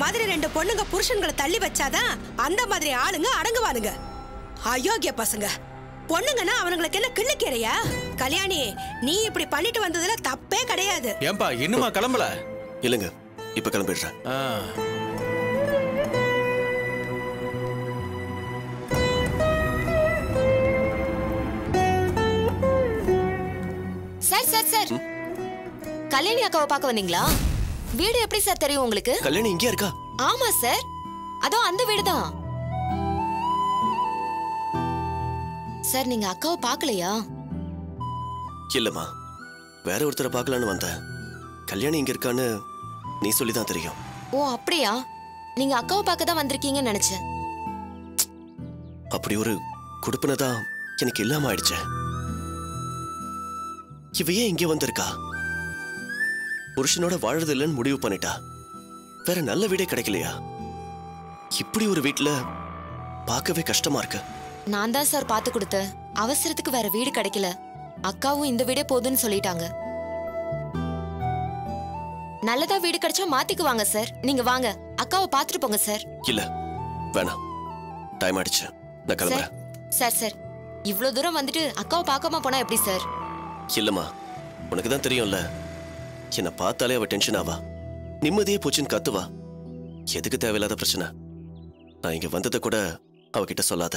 மாதிரி ரெண்டு பொண்ணுங்க புருஷன்களை தள்ளி வச்சாதான் அந்த மாதிரி ஆளுங்க அடங்குவானுங்க அயோக்கிய பசங்க பொண்ணுங்கன்னா அவனுங்களுக்கு என்ன கிள்ளுக்கீரையா கல்யாணி நீ இப்படி பண்ணிட்டு வந்ததுல தப்பே கிடையாது ஏன்பா இன்னுமா கிளம்பல இல்லைங்க இப்ப கிளம்பிடுறேன் ஆ, சார் சார் சார் கல்யாணி அக்காவை பார்க்க வந்தீங்களா வீடு எப்படி சார் தெரியும் உங்களுக்கு கல்யாணி இங்கே இருக்கா ஆமா சார் அதோ அந்த வீடு தான் சார் நீங்க அக்காவை பார்க்கலையா இல்லம்மா வேற ஒருத்தரை பார்க்கலான்னு வந்தேன் கல்யாணி இங்க இருக்கான்னு நீ சொல்லி தான் தெரியும் ஓ அப்படியா நீங்க அக்காவை பார்க்க தான் வந்திருக்கீங்கன்னு நினைச்சேன் அப்படி ஒரு கொடுப்பனை தான் எனக்கு இல்லாம ஆயிடுச்சே இவ ஏன் இங்கே வந்திருக்கா புருஷனோட வாழறது இல்லைன்னு முடிவு பண்ணிட்டா வேற நல்ல வீடே கிடைக்கலையா இப்படி ஒரு வீட்ல பார்க்கவே கஷ்டமா இருக்கு நான் தான் சார் பார்த்து கொடுத்தேன் அவசரத்துக்கு வேற வீடு கிடைக்கல அக்காவும் இந்த வீடே போதுன்னு சொல்லிட்டாங்க நல்லதா வீடு கிடைச்சா மாத்திக்குவாங்க சார் நீங்க வாங்க அக்காவை பார்த்துட்டு போங்க சார் இல்ல வேணாம் டைம் ஆயிடுச்சு நான் சார் கிளம்புறேன் சார் சார் இவ்ளோ தூரம் வந்துட்டு அக்காவை பார்க்காம போனா எப்படி சார் இல்லம்மா உனக்கு தான் தெரியும்ல என்னை பார்த்தாலே அவ டென்ஷன் ஆவா நிம்மதியே போச்சுன்னு கத்துவா எதுக்கு தேவையில்லாத பிரச்சனை நான் இங்க வந்ததை கூட அவகிட்ட சொல்லாத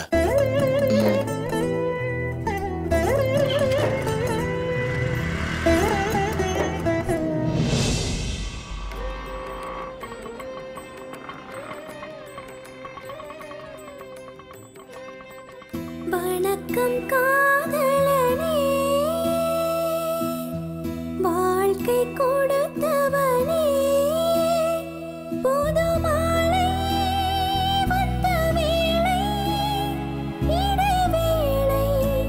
வணக்கம் காதலனே வாழ்க்கை கொடுத்தவனே புது மாலை வந்த வேளை இடைவேளை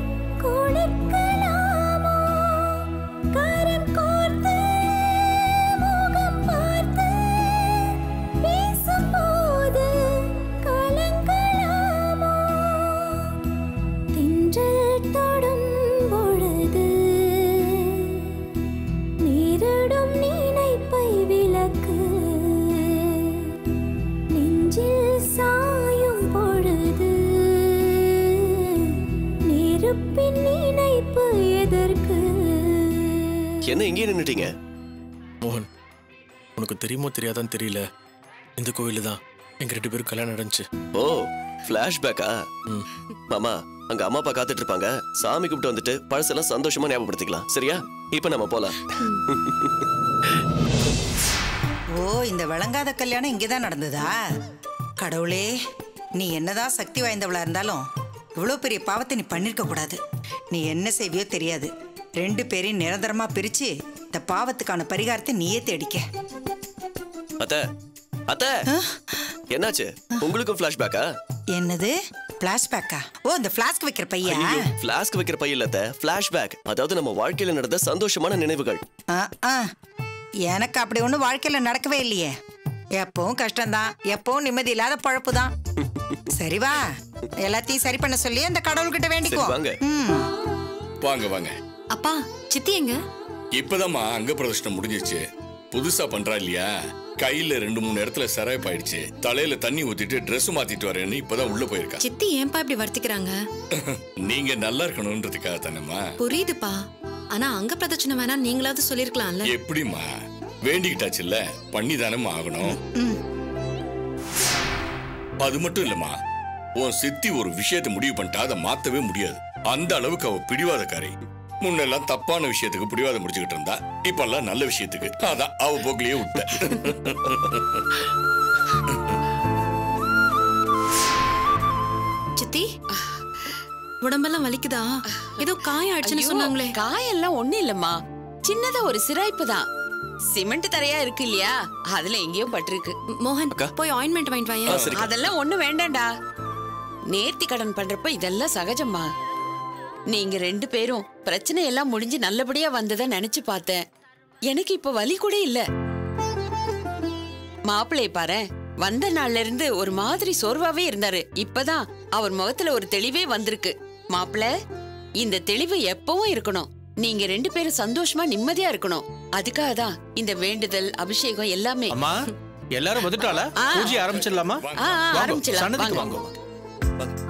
கொடுக்கலாமோ கரம் கோர்த்து முகம் பார்த்து பேசும்போது கலங்கலாமோ தின்றல் தொடும் பொழுது நீரிடும் நினைப்பை விளக்கு நெஞ்சில் சாயும் பொழுது நெருப்பின் நினைப்பு எதற்கு என்ன இங்கே நின்னுட்டீங்க மோகன் உனக்கு தெரியுமோ தெரியாதான்னு தெரியல இந்த கோவில்ல தான் எங்க ரெண்டு பேரும் கல்யாணம் நடந்துச்சு ஓ ஃபிளாஷ்பேக்கா ம். மாமா அங்க அம்மா அப்பா காத்துட்டு இருப்பாங்க சாமி கூப்பிட்டு வந்துட்டு பழசெல்லாம் சந்தோஷமா ஞாபகப்படுத்திக்கலாம் சரியா இப்ப நம்ம போலாம் ஓ இந்த விளங்காத கல்யாணம் இங்கதான் நடந்ததா கடவுளே நீ என்னதான் சக்தி வாய்ந்தவளா இருந்தாலும் இவ்வளோ பெரிய பாவத்தை நீ பண்ணிருக்க கூடாது நீ என்ன செய்வியோ தெரியாது ரெண்டு பேரையும் நிரந்தரமா பிரிச்சு இந்த பாவத்துக்கான பரிகாரத்தை நீயே தேடிக்க அத்த அத்த என்னாச்சு உங்களுக்கும் ஃபிளாஷ்பேக்கா என்னது பிளாஷ்பேக்கா ஓ இந்த பிளாஸ்க் வைக்கிற பையா ஃபிளாஸ்க் வைக்கிற பையன் இல்ல ஃபிளாஷ்பேக் அதாவது நம்ம வாழ்க்கையில நடந்த சந்தோஷமான நினைவுகள் ஆ, ஆ. எனக்கு அப்படி ஒன்றும் வாழ்க்கையில நடக்கவே இல்லையே எப்பவும் கஷ்டம்தான் எப்பவும் நிம்மதி இல்லாத பழப்பு தான் சரி வா எல்லாத்தையும் சரி பண்ண சொல்லி அந்த கடவுள்கிட்ட சரி வேண்டிக்கோ வாங்க ம் வாங்க வாங்க அப்பா சித்தி எங்க இப்பதாம்மா அங்க பிரதர்ஷனம் முடிஞ்சிருச்சு புதுசா பண்றா இல்லையா கையில ரெண்டு மூணு இடத்துல சிராய்ப்பாயிடுச்சு தலையில தண்ணி ஊத்திட்டு Dress மாத்திட்டு வரேன்னு இப்பதான் உள்ள போயிருக்கா சித்தி ஏன்பா இப்படி வர்த்திக்கிறாங்க நீங்க நல்லா இருக்கணும்ன்றதுக்காக தானேம்மா புரியுதுப்பா ஆனா அங்க பிரதட்சணை வேணா நீங்களாவது சொல்லிருக்கலாம்ல எப்படிம்மா வேண்டிக்கிட்டாச்சுல்ல பண்ணி தானம்மா ஆகணும் அது மட்டும் இல்லம்மா உன் சித்தி ஒரு விஷயத்தை முடிவு பண்ணிட்டா அதை மாத்தவே முடியாது அந்த அளவுக்கு அவ பிடிவாதக்காரி முன்னெல்லாம் தப்பான விஷயத்துக்கு பிடிவாதம் முடிச்சுக்கிட்டு இருந்தா இப்பெல்லாம் நல்ல விஷயத்துக்கு அதான் அவ போக்கிலேயே விட்ட சித்தி உடம்பெல்லாம் வலிக்குதா ஏதோ காயம் ஆயிடுச்சுன்னு ஐயோ, சொன்னாங்களே காயெல்லாம் ஒண்ணு இல்லம்மா சின்னதா ஒரு சிராய்ப்பு தான் சிமெண்ட் தரையா இருக்கு இல்லையா அதுல எங்கேயோ பட்டிருக்கு ம், மோகன் போய் ஆயின்மெண்ட் வாங்கிட்டு வாயேன் அதெல்லாம் ஒண்ணு வேண்டாம்டா நேர்த்தி கடன் பண்றப்ப இதெல்லாம் சகஜம்மா நீங்க ரெண்டு பேரும் பிரச்சனை எல்லாம் முடிஞ்சு நல்லபடியா வந்ததை நினைச்சு பார்த்தேன் எனக்கு இப்ப வலி கூட இல்ல மாப்பிள்ளைய பாரு வந்த நாள்ல இருந்து ஒரு மாதிரி சோர்வாவே இருந்தாரு இப்பதான் அவர் முகத்துல ஒரு தெளிவே வந்திருக்கு மாப்பிள்ள இந்த தெளிவு எப்பவும் இருக்கணும் நீங்க ரெண்டு பேரும் சந்தோஷமா நிம்மதியா இருக்கணும் அதுக்காக தான் இந்த வேண்டுதல் அபிஷேகம் எல்லாமே அம்மா எல்லாரும் வந்துட்டாளா ஆ. பூஜை ஆரம்பிச்சிடலாமா ஆ, ஆ, வாங்கோ, ஆரம்பிச்சிடலாம். சன்னதிக்கு வாங்க. வாங்க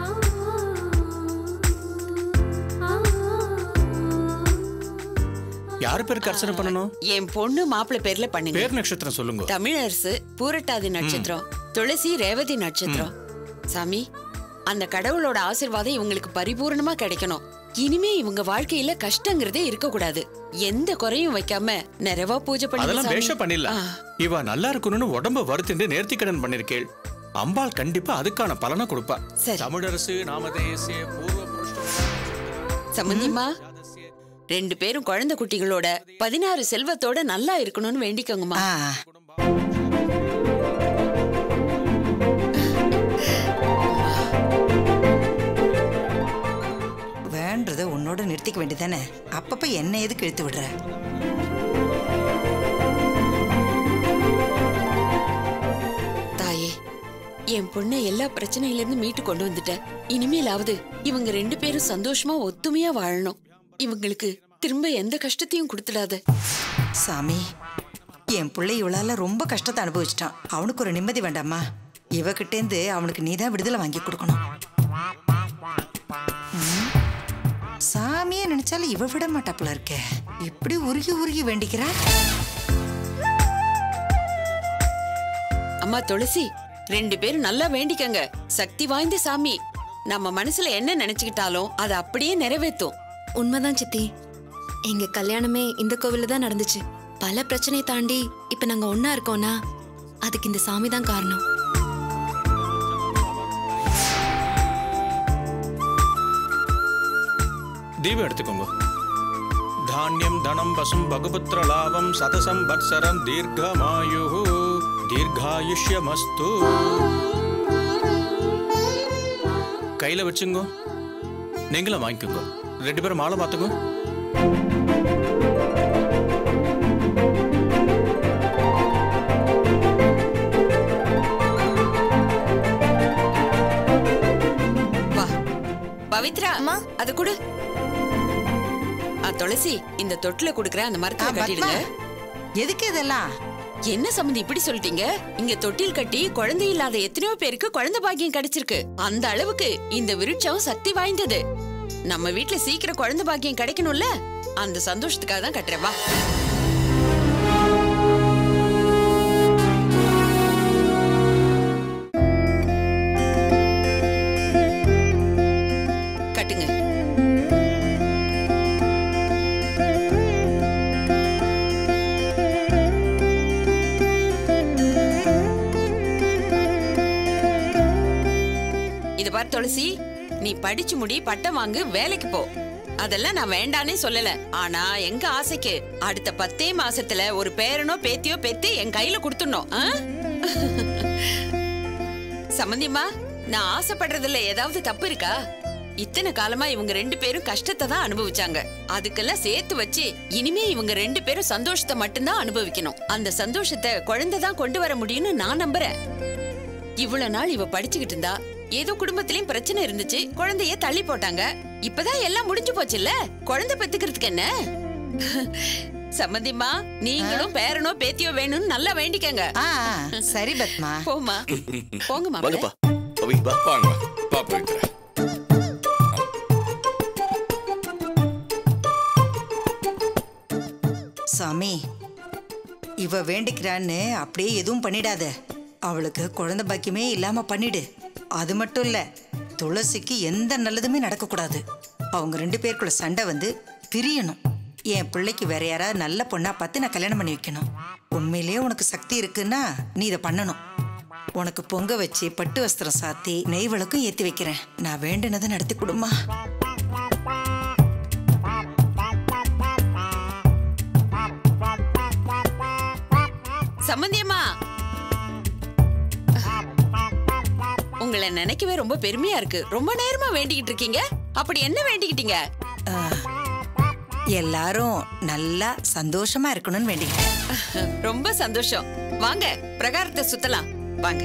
யாரு பேருக்கு அர்ச்சனை பண்ணணும் என் பொண்ணு மாப்பிள்ளை பேர்ல பண்ணுங்க பேர் நட்சத்திரம் சொல்லுங்க தமிழரசு பூரட்டாதி நட்சத்திரம் துளசி ரேவதி நட்சத்திரம் சாமி அந்த கடவுளோட ஆசீர்வாதம் இவங்களுக்கு பரிபூரணமா கிடைக்கணும் இனிமே இவங்க வாழ்க்கையில கஷ்டங்கிறதே இருக்க கூடாது எந்த குறையும் வைக்காம நிறைவா பூஜை அதெல்லாம் பண்ணி பேஷ பண்ணிடலாம் இவ நல்லா இருக்கணும்னு உடம்ப வருத்திண்டு நேர்த்திக்கடன் பண்ணிருக்கேள் அம்பாள் கண்டிப்பா அதுக்கான பலனை கொடுப்பா சரி. தமிழரசு நாமதேசிய பூர்வ புருஷ சம்பந்திமா ரெண்டு பேரும் குழந்தை குட்டிகளோட பதினாறு செல்வத்தோட நல்லா இருக்கணும்னு வேண்டிக்கோங்கம்மா ஆ வேண்டத உன்னோட நிறுத்திக்க வேண்டியதானே அப்பப்ப என்ன எதுக்கு இழுத்து விடுற தாயே என் பொண்ணை எல்லா பிரச்சனையில இருந்து மீட்டு கொண்டு வந்துட்டேன் இனிமேலாவது இவங்க ரெண்டு பேரும் சந்தோஷமா ஒத்துமையா வாழணும் இவங்களுக்கு திரும்ப எந்த கஷ்டத்தையும் கொடுத்துடாத சாமி என் பிள்ளை இவளால ரொம்ப கஷ்டத்தை அனுபவிச்சிட்டான் அவனுக்கு ஒரு நிம்மதி வேண்டாமா இவகிட்டேந்து அவனுக்கு நீதான் விடுதலை வாங்கி கொடுக்கணும் ம். சாமியே நினைச்சாலும் இவ விட மாட்டாப்புல இருக்கே இப்படி உருகி உருகி வேண்டிக்கிறா அம்மா துளசி ரெண்டு பேரும் நல்லா வேண்டிக்கங்க சக்தி வாய்ந்த சாமி நம்ம மனசுல என்ன நினைச்சுக்கிட்டாலும் அதை அப்படியே நிறைவேத்தும் உண்மைதான் சித்தி எங்க கல்யாணமே இந்த கோவில்ல தான் நடந்துச்சு பல பிரச்சனையை தாண்டி இப்ப நாங்க ஒண்ணா இருக்கோம்னா அதுக்கு இந்த சாமி தான் காரணம் தீபம் எடுத்துக்கோங்க தானியம் தனம் பசும் பகுபுத்திர லாபம் சதசம் வத்சரம் தீர்க்கமாயு தீர்காயுஷ்யமஸ்து கையில வச்சுங்க நீங்களும் வாங்கிக்கோங்க ரெண்டு பேரும் மாலை பார்த்துக்கோ வா பவித்ரா அது கொடு ஆ, துளசி இந்த தொட்டில குடுக்கற அந்த ஆ, மரத்துல பத்மா, கட்டிடுங்க எதுக்கு இதெல்லாம் என்ன சம்மந்தி இப்படி சொல்லிட்டீங்க இங்க தொட்டில் கட்டி குழந்தை இல்லாத எத்தனையோ பேருக்கு குழந்தை பாக்கியம் கிடைச்சிருக்கு அந்த அளவுக்கு இந்த விருட்சம் சக்தி வாய்ந்தது நம்ம வீட்ல சீக்கிரம் குழந்தை பாக்கியம் கிடைக்கணும்ல அந்த சந்தோஷத்துக்காக தான் கட்டுறேன் வா கட்டுங்க இது பார் துளசி நீ படிச்சு முடி பட்டம் வாங்கு வேலைக்கு போ அதெல்லாம் நான் வேண்டானே சொல்லல ஆனா எங்க ஆசைக்கு அடுத்த பத்தே மாசத்துல ஒரு பேரனோ பேத்தியோ பெத்து என் கையில கொடுத்துடணும் ஆ? சம்மந்தியம்மா நான் ஆசைப்படுறதுல ஏதாவது தப்பு இருக்கா இத்தனை காலமா இவங்க ரெண்டு பேரும் கஷ்டத்தை தான் அனுபவிச்சாங்க அதுக்கெல்லாம் சேர்த்து வச்சு இனிமே இவங்க ரெண்டு பேரும் சந்தோஷத்தை மட்டும்தான் அனுபவிக்கணும் அந்த சந்தோஷத்தை குழந்தை தான் கொண்டு வர முடியும்னு நான் நம்புறேன் இவ்வளவு நாள் இவ படிச்சுக்கிட்டு இருந்தா ஏதோ குடும்பத்திலயும் பிரச்சனை இருந்துச்சு குழந்தைய தள்ளி போட்டாங்க இப்பதான் எல்லாம் முடிஞ்சு போச்சுல்ல குழந்தை பெத்துக்கிறதுக்கு என்ன சம்மந்திம்மா நீங்களும் பேரனோ பேத்தியோ வேணும்னு நல்லா வேண்டிக்கங்க ஆ ஆ, சரி பத்மா போமா போங்க வாங்கப்பா மாப்பிள்ள பவி வா வாங்க பா பவித்ரா சாமி இவ வேண்டிக்கிறான்னு அப்படியே எதுவும் பண்ணிடாத அவளுக்கு குழந்தை பாக்கியமே இல்லாம பண்ணிடு அது மட்டும் இல்ல துளசிக்கு எந்த நல்லதுமே நடக்கக்கூடாது அவங்க ரெண்டு பேருக்குள்ள சண்டை வந்து பிரியணும் என் பிள்ளைக்கு வேற யாராவது நல்ல பொண்ணா பார்த்து நான் கல்யாணம் பண்ணி வைக்கணும் உண்மையிலேயே உனக்கு சக்தி இருக்குன்னா நீ இதை பண்ணணும் உனக்கு பொங்க வச்சு பட்டு வஸ்திரம் சாத்தி நெய் விளக்கும் ஏத்தி வைக்கிறேன் நான் வேண்டினதை நடத்தி கொடுமா சம்மந்தியம்மா உங்களை நினைக்கவே ரொம்ப பெருமையா இருக்கு ரொம்ப நேரமா வேண்டிக்கிட்டு இருக்கீங்க அப்படி என்ன வேண்டிக்கிட்டீங்க எல்லாரும் நல்லா சந்தோஷமா இருக்கணும்னு வேண்டிக்கிட்டேன் ரொம்ப சந்தோஷம் வாங்க பிரகாரத்தை சுத்தலாம் வாங்க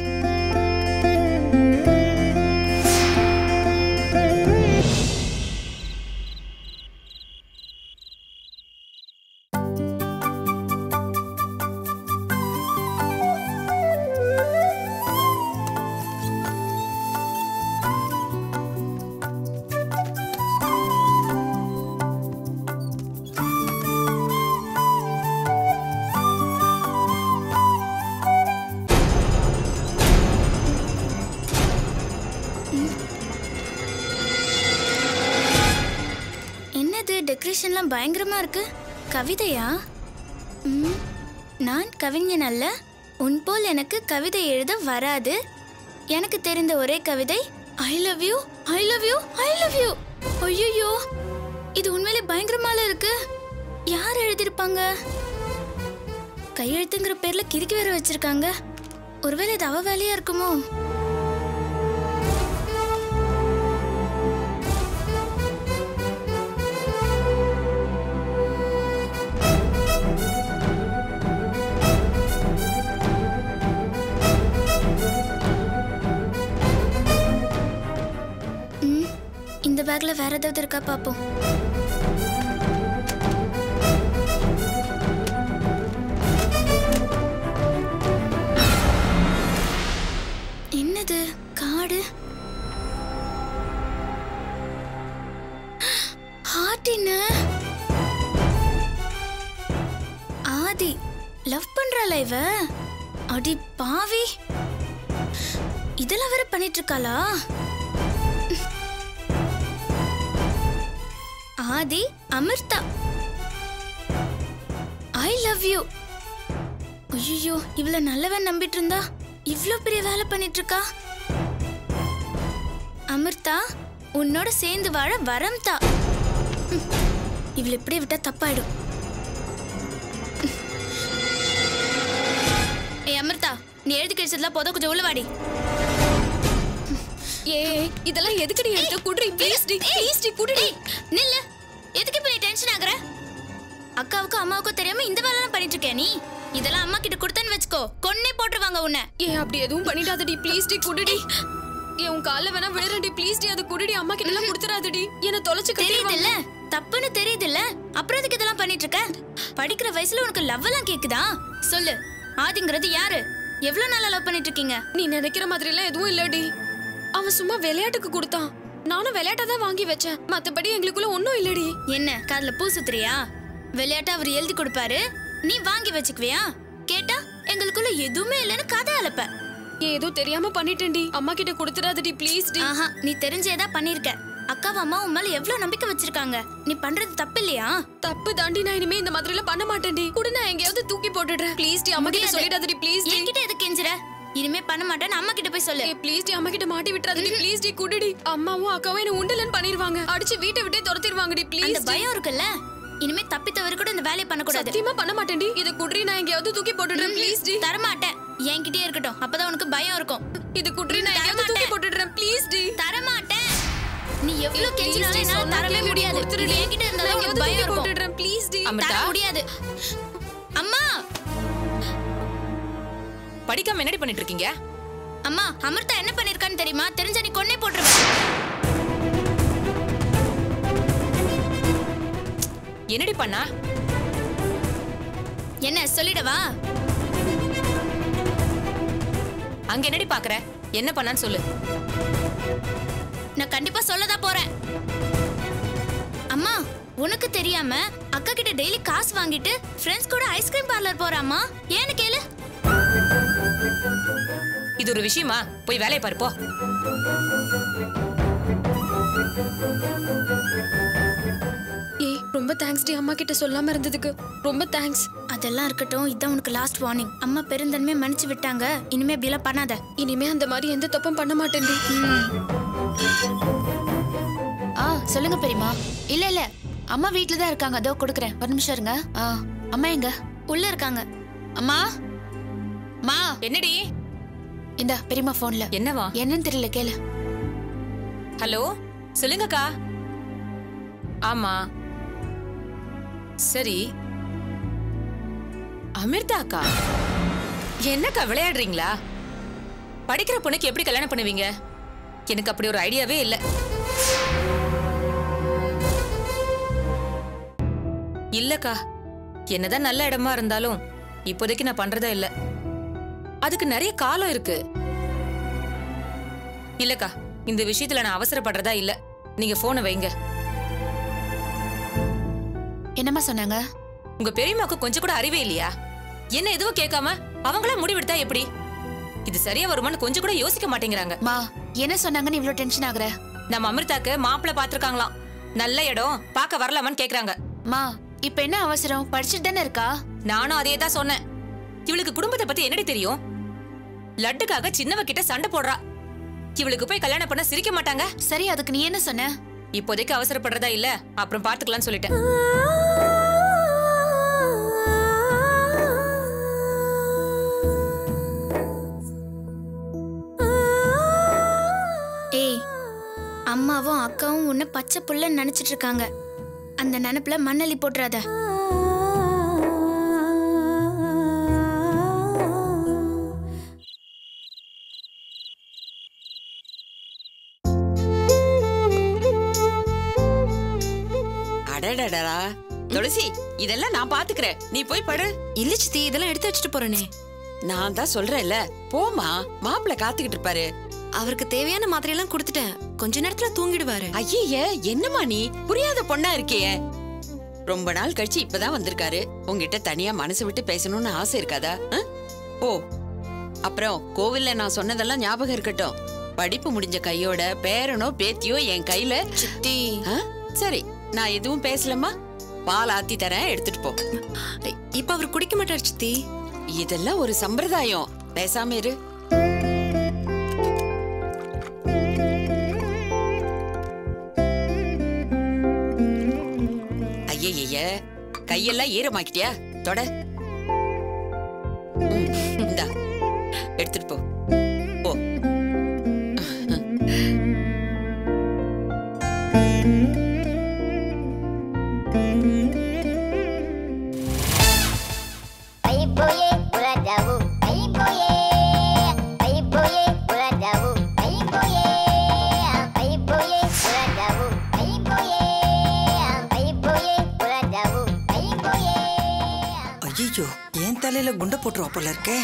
பயங்கரமா இருக்கு கவிதையா ம், நான் கவிஞன் அல்ல உன் போல் எனக்கு கவிதை எழுத வராது எனக்கு தெரிந்த ஒரே கவிதை I love you I love you I love you ஐயோ இது உண்மையிலே பயங்கரமால இருக்கு யார் எழுதியிருப்பாங்க கையெழுத்துங்கிற பேர்ல கிறுக்கி வேற வச்சிருக்காங்க ஒருவேளை இது அவ வேலையா இருக்குமோ ம், இந்த பேக்ல வேற ஏதாவது இருக்கா பாப்போம் என்னது காடு ஹார்டின்னு ஆதி லவ் பண்றாளா இவ அடி பாவி இதெல்லாம் வேற பண்ணிட்டு இருக்காளா Aadhi Amritha I love you ஐயோ இவ்வளவு நல்லவன் நம்பிட்டு இருந்தா இவ்ளோ பெரிய வேலை பண்ணிட்டு இருக்கா அமிர்தா உன்னோட சேர்ந்து வாழ வரம் தா ம், இவளை இப்படியே விட்டா தப்பாயிடும் ம். ஏய் அமிர்தா நீ எழுதி கிடைச்சதுல போதும் கொஞ்சம் உள்ள வாடி ஏ இதெல்லாம் எதுக்குடி எடுத்து குடுறி ப்ளீஸ் டி ப்ளீஸ் டி குடுடி நில்லு எதுக்கு இப்ப நீ டென்ஷன் ஆகுற அக்காவுக்கும் அம்மாவுக்கும் தெரியாம இந்த வேலைலாம் பண்ணிட்டு இருக்கியா நீ இதெல்லாம் அம்மா கிட்ட கொடுத்தேன்னு வச்சுக்கோ கொன்னே போட்டுருவாங்க உன்னை ஏ அப்படி எதுவும் பண்ணிடாதடி ப்ளீஸ் டி குடுடி ஏ உன் கால்ல வேணா விழுறடி ப்ளீஸ் டி அது குடுடி அம்மா கிட்ட எல்லாம் கொடுத்துறாதடி என்ன தொலைச்சு தெரியுது இல்ல கட்டிடுவாங்க தப்புன்னு தெரியுது இல்ல அப்புறம் எதுக்கு இதெல்லாம் பண்ணிட்டு இருக்க படிக்கிற வயசுல உனக்கு லவ் எல்லாம் கேக்குதா சொல்லு ஆதிங்கிறது யாரு எவ்வளவு நாளா லவ் பண்ணிட்டு இருக்கீங்க நீ நினைக்கிற மாதிரி எல்லாம் எதுவும் இல்லடி அவன் சும்மா விளையாட்டுக்கு கொடுத்தான் நானும் விளையாட்டா தான் வாங்கி வச்சேன் மத்தபடி எங்களுக்குள்ள ஒண்ணும் இல்லடி என்ன காதுல பூ சுத்துறியா விளையாட்டா அவர் எழுதி கொடுப்பாரு நீ வாங்கி வச்சுக்குவியா கேட்டா எங்களுக்குள்ள எதுவுமே இல்லைன்னு கதை அலப்ப ஏதோ தெரியாம பண்ணிட்டேன்டி அம்மா கிட்ட கொடுத்துறாதடி ப்ளீஸ் டி ஆஹா நீ தெரிஞ்சேதா பண்ணிருக்க அக்காவும் அம்மா உன் மேல எவ்வளவு நம்பிக்கை வச்சிருக்காங்க நீ பண்றது தப்பு இல்லையா தப்பு தாண்டி நான் இனிமே இந்த மாதிரி எல்லாம் பண்ண மாட்டேன்டி குடு நான் எங்கேயாவது தூக்கி போட்டுடுறேன் ப்ளீஸ் டி அம்மா கிட்ட முடியாது. சொல்லிடாதடி ப்ளீஸ் டி என்கிட்ட எதுக்கு கெஞ்சுற இனிமே பண்ண மாட்டேன்னு அம்மா கிட்ட போய் சொல்லு ஏய் ப்ளீஸ் டி அம்மா கிட்ட மாட்டி விட்டுறாதடி ப்ளீஸ் டி குடுடி அம்மாவும் அக்காவும் என்ன உண்டலன்னு பண்ணிருவாங்க அடிச்சு வீட்டை விட்டே துரத்திடுவாங்கடி அந்த ப்ளீஸ் பயம் இருக்குல்ல இனிமே தப்பி தவறு கூட இந்த வேலையை பண்ண கூடாது சத்தியமா பண்ண மாட்டேன்டி இத குடுறி நான் எங்கேயாவது தூக்கி போட்டுடுறேன் ப்ளீஸ் டி தரமாட்டேன் என்கிட்டயே இருக்கட்டும் அப்பதான் உனக்கு பயம் இருக்கும் இது குடுறி நான் எங்கேயாவது தூக்கி போட்டுடுறேன் ப்ளீஸ் டி தரமாட்டேன் நீ எவ்வளவு ஏய், please கெஞ்சினாலும் டி, என்னால சொன்னா தரவே கேளுடி, முடியாது கொடுத்துடுடி. இது என்கிட்ட இருந்தா நான் உனக்கு எங்கேயாவது பயம் தூக்கி இருக்கும் போட்டுடுறேன் ப்ளீஸ் டி தர முடியாது அம்மா படிக்காம என்னடி பண்ணிட்டு இருக்கீங்க அம்மா அமிர்தா என்ன பண்ணிருக்கான்னு தெரியுமா தெரிஞ்சா நீ கொன்னே போட்டுருவேன் என்னடி பண்ணா என்ன சொல்லிடவா அங்க என்னடி பாக்குற என்ன பண்ணான்னு சொல்லு நான் கண்டிப்பா சொல்லதான் போறேன் அம்மா உனக்கு தெரியாம அக்கா கிட்ட டெய்லி காசு வாங்கிட்டு ஃப்ரெண்ட்ஸ் கூட ஐஸ்கிரீம் பார்லர் போறாமா ஏன்னு கேளு இது ஒரு விஷயமா போய் வேலையை பாரு போ ஏய் ரொம்ப தேங்க்ஸ் டி அம்மா கிட்ட சொல்லாம இருந்ததுக்கு ரொம்ப தேங்க்ஸ் அதெல்லாம் இருக்கட்டும் இதான் உனக்கு லாஸ்ட் வார்னிங் அம்மா பெருந்தன்மை மன்னிச்சு விட்டாங்க இனிமே இப்படி எல்லாம் பண்ணாத இனிமே அந்த மாதிரி எந்த தப்பும் பண்ண மாட்டேன்டி ஆ சொல்லுங்க பெரியமா இல்ல இல்ல அம்மா வீட்ல தான் இருக்காங்க அதோ கொடுக்குறேன் ஒரு நிமிஷம் இருங்க ஆ அம்மா எங்க உள்ள இருக்காங்க அம்மா மா என்னடி இந்த பெரியம்மா போன்ல என்னவா என்னன்னு தெரியல கேளு ஹலோ சொல்லுங்கக்கா ஆமா சரி அமிர்தா அக்கா என்னக்கா விளையாடுறீங்களா படிக்கிற பொண்ணுக்கு எப்படி கல்யாணம் பண்ணுவீங்க எனக்கு அப்படி ஒரு ஐடியாவே இல்ல இல்லக்கா என்னதான் நல்ல இடமா இருந்தாலும் இப்போதைக்கு நான் பண்றதா இல்ல அதுக்கு நிறைய காலம் இருக்கு இல்லக்கா இந்த விஷயத்துல நான் அவசரப்படுறதா இல்ல நீங்க போனை வைங்க என்னம்மா சொன்னாங்க உங்க பெரியம்மாக்கு கொஞ்சம் கூட அறிவே இல்லையா என்ன எதுவும் கேட்காம அவங்களா முடிவெடுத்தா எப்படி இது சரியா வருமான்னு கொஞ்சம் கூட யோசிக்க மாட்டேங்கிறாங்க மா என்ன சொன்னாங்கன்னு இவ்ளோ டென்ஷன் ஆகுற நம்ம அமிர்தாக்கு மாப்பிள்ளை பாத்திருக்காங்களாம் நல்ல இடம் பார்க்க வரலாமான்னு கேக்குறாங்க மா இப்ப என்ன அவசரம் படிச்சுட்டு தானே இருக்கா நானும் அதே தான் சொன்னேன் இவளுக்கு குடும்பத்தை பத்தி என்னடி தெரியும் லட்டுக்காக சின்னவ கிட்ட சண்டை போடுறா இவளுக்கு போய் கல்யாணம் பண்ண சிரிக்க மாட்டாங்க சரி அதுக்கு நீ என்ன சொன்ன இப்போதைக்கு அவசரப்படுறதா இல்ல அப்புறம் பாத்துக்கலாம்னு சொல்லிட்டேன் ஏய் அம்மாவும் அக்காவும் உன்னை பச்சை புள்ள நினைச்சிட்டு இருக்காங்க அந்த நினைப்புல மண்ணள்ளி போட்டுறாத அடடடா துளசி இதெல்லாம் நான் பாத்துக்கிறேன் நீ போய் படு இல்ல சித்தி இதெல்லாம் எடுத்து வச்சுட்டு போறேனே நான் தான் சொல்றேன்ல போமா மாப்பிள்ள காத்துக்கிட்டு இருப்பாரு அவருக்கு தேவையான மாத்திரையெல்லாம் கொடுத்துட்டேன் கொஞ்ச நேரத்துல தூங்கிடுவாரு ஐய என்னம்மா நீ புரியாத பொண்ணா இருக்கியே ரொம்ப நாள் கழிச்சு இப்பதான் வந்திருக்காரு உங்ககிட்ட தனியா மனசு விட்டு பேசணும்னு ஆசை இருக்காதா ஆ? ஓ அப்புறம் கோவில்ல நான் சொன்னதெல்லாம் ஞாபகம் இருக்கட்டும் படிப்பு முடிஞ்ச கையோட பேரனோ பேத்தியோ என் கையில சித்தி ஆ? சரி நான் எதுவும் பேசலம்மா பால் ஆத்தி தரேன் எடுத்துட்டு போ இப்ப அவர் குடிக்க மாட்டார் சித்தி இதெல்லாம் ஒரு சம்பிரதாயம் பேசாம இரு ஐயய்ய கையெல்லாம் ஈரமாக்கிட்டியா தொட ம், இந்தா எடுத்துட்டு போ போ Ayuboye, uradabu. Ayuboye, ayuboye, uradabu. Ayuboye, ayuboye, uradabu. Ayuboye, ayuboye, uradabu. Ayuboye. ஐயோ என் தலையில குண்டை போட்டுருவா போல இருக்கே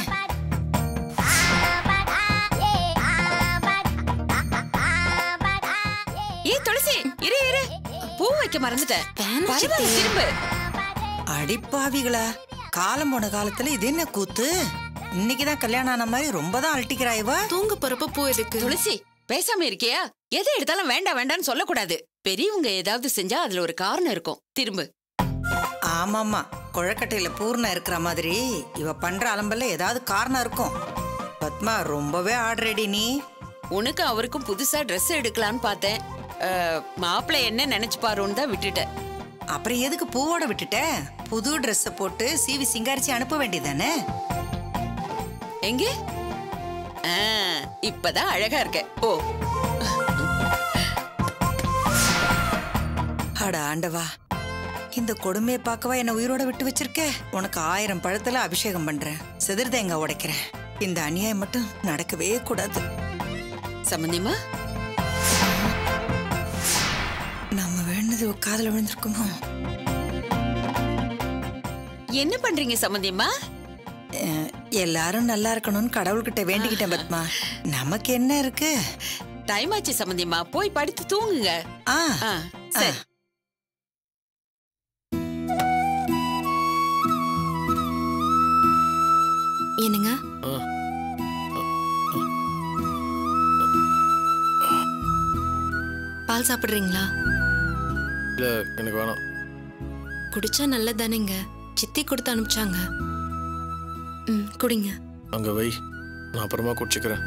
ஏய் துளசி இரு இரு பூ வைக்க மறந்துட்டேன் பரவாயில்ல, திரும்ப அடிப்பாவிகளா காலம் போன காலத்துல இது என்ன கூத்து இன்னைக்குதான் கல்யாணம் ஆன மாதிரி ரொம்ப தான் அழட்டிக்கிறா இவ தூங்க போறப்ப பூ எதுக்கு துளசி பேசாம இருக்கியா எதை எடுத்தாலும் வேண்டாம் வேண்டாம்னு சொல்லக்கூடாது பெரியவங்க ஏதாவது செஞ்சா அதுல ஒரு காரணம் இருக்கும் திரும்ப ஆமாமா குழக்கட்டையில பூர்ணம் இருக்கிற மாதிரி இவ பண்ற அலம்பல்ல ஏதாவது காரணம் இருக்கும் பத்மா ரொம்பவே ஆடுறேடி நீ உனக்கு அவருக்கும் புதுசா Dress எடுக்கலான்னு பார்த்தேன் அஹ், மாப்பிள்ளை என்ன நினைச்சு பாருன்னு தான் விட்டுட்டேன் அப்புறம் எதுக்கு பூவோட விட்டுட்ட புது ட்ரெஸ்ஸ போட்டு சீவி சிங்காரிச்சு அனுப்ப வேண்டியதானே எங்க ஆ, இப்பதான் அழகா இருக்க ஓ அட ஆண்டவா இந்த கொடுமையை பார்க்கவா என்ன உயிரோட விட்டு வச்சிருக்க உனக்கு ஆயிரம் பழத்துல அபிஷேகம் பண்றேன் செதிர் தேங்காய் உடைக்கிறேன் இந்த அநியாயம் மட்டும் நடக்கவே கூடாது சம்பந்தியமா நம்ம வேணுனது உன் காதுல விழுந்திருக்குமோ என்ன பண்றீங்க சம்பந்தியமா அஹ், எல்லாரும் நல்லா இருக்கணும்னு கடவுள்கிட்ட வேண்டிக்கிட்டேன் பத்மா நமக்கு என்ன இருக்கு டைம் ஆச்சு சம்பந்தியமா போய் படுத்து தூங்குங்க ஆ ஆ, சரி என்னங்க ஆ. பால் சாப்பிடுறீங்களா இல்ல எனக்கு வேணாம் குடிச்சா நல்லதானேங்க சித்தி கொடுத்து அனுப்பிச்சாங்க ம் குடிங்க அங்க வை நான் அப்புறமா குடிச்சுக்கிறேன்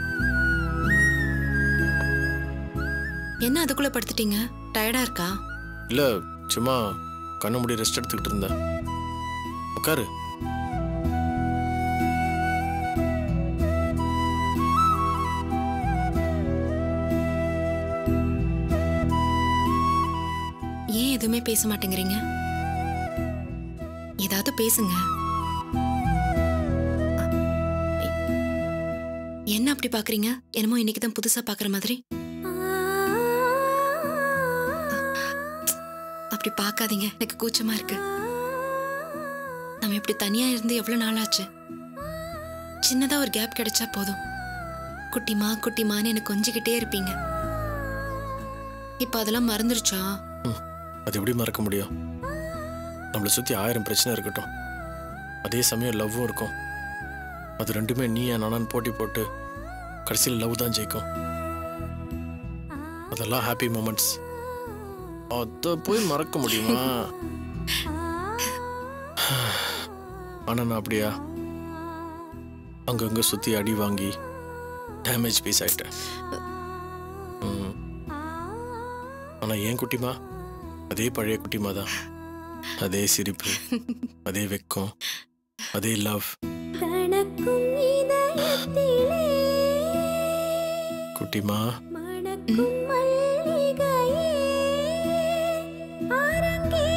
என்ன அதுக்குள்ள படுத்துட்டீங்க டயர்டா இருக்கா இல்ல சும்மா கண்ணு மூடி ரெஸ்ட் எடுத்துக்கிட்டு இருந்தேன் உட்காரு ஏன் எதுவுமே பேச மாட்டேங்கிறீங்க ஏதாவது பேசுங்க என்ன அப்படி பாக்குறீங்க என்னமோ இன்னைக்கு தான் புதுசா பாக்குற மாதிரி அப்படி பார்க்காதீங்க எனக்கு கூச்சமா இருக்கு நம்ம இப்படி தனியா இருந்து எவ்வளவு நாள் ஆச்சு சின்னதா ஒரு கேப் கிடைச்சா போதும் குட்டிமா குட்டிமான்னு எனக்கு கொஞ்சிக்கிட்டே இருப்பீங்க இப்ப அதெல்லாம் மறந்துருச்சா அது எப்படி மறக்க முடியும் நம்மளை சுத்தி ஆயிரம் பிரச்சனை இருக்கட்டும் அதே சமயம் லவ்வும் இருக்கும் அது ரெண்டுமே நீ என் நானான்னு போட்டி போட்டு கடைசியில் லவ் தான் ஜெயிக்கும் அதெல்லாம் ஹாப்பி மூமெண்ட்ஸ் அதை போய் மறக்க முடியுமா ஆனா நான் அப்படியா அங்கங்க சுத்தி அடி வாங்கி டேமேஜ் பீஸ் ஆயிட்டேன் ம். ஆனா ஏன் குட்டிமா அதே பழைய குட்டிமா தான் அதே சிரிப்பு அதே வெக்கம் அதே லவ் தனக்கும் இதயத்திலே குட்டிமா மணக்கும் மல்லிகையே அரங்கே